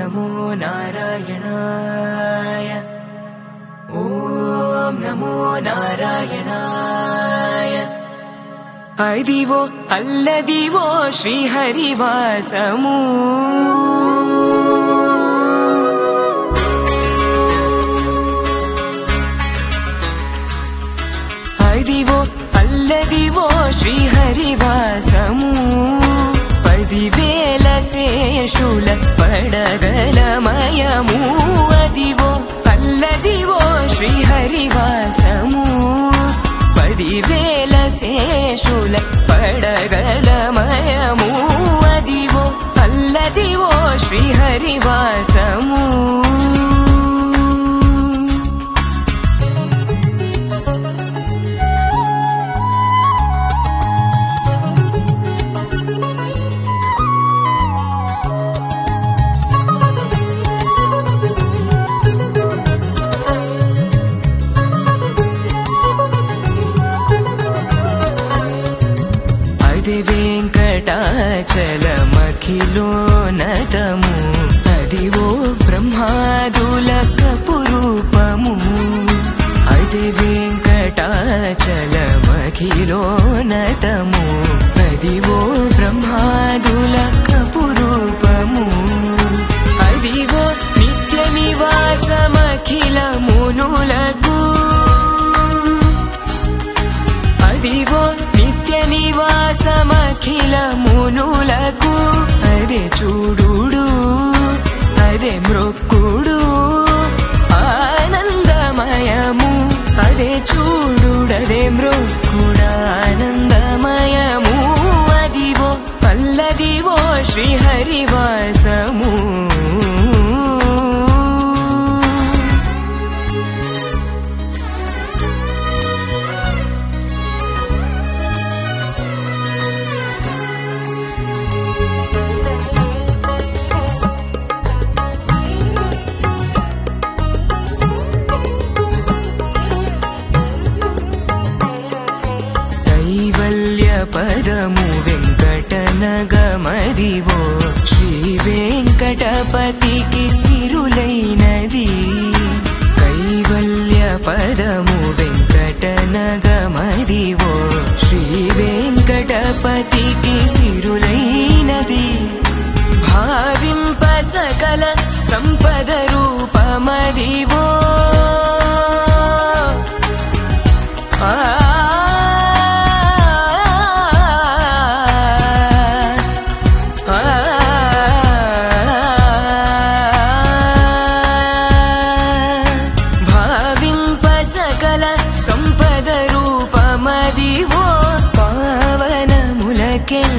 నమో నారాయణాయ ఓం నమో నారాయణాయ అదివో అల్లదివో శ్రీహరివాసము అదివో అల్లదివో శ్రీహరివాసము పదివేల శేషుల పడగలమయము అదివో అల్లదివో శ్రీహరివాసము పదివేల శేషుల పడగలమయము అదివో అల్లదివో శ్రీహరివాసము అది వెంకటాచలమఖిలోనతము అదివో బ్రహ్మాదులకపు రూపము అది వెంకటాచలమఖిలోనతము అదివో బ్రహ్మాదులకపు రూపము అదివో నిత్య నివాసమఖిల మునులకు అదివో నిత్య నివాసమఖిల మునులకు అదే చూడుడు అదే మృక్కుడు ఆనందమయము అదే చూడుడదే మృక్కుడ ఆనందమయము అదివో అల్లదివో శ్రీహరివాసము కైవల్య పదము వెంకటనగమదివో శ్రీ వెంకటపతికి సిరులైనది కైవల్య పదము వెంకటనగమదివో శ్రీ వెంకటపతికి సిరులైనది భావింప సకల సంపద రూపమదివో ఆ భావింప సకల సంపద రూపమదివో పావనములకెల్ల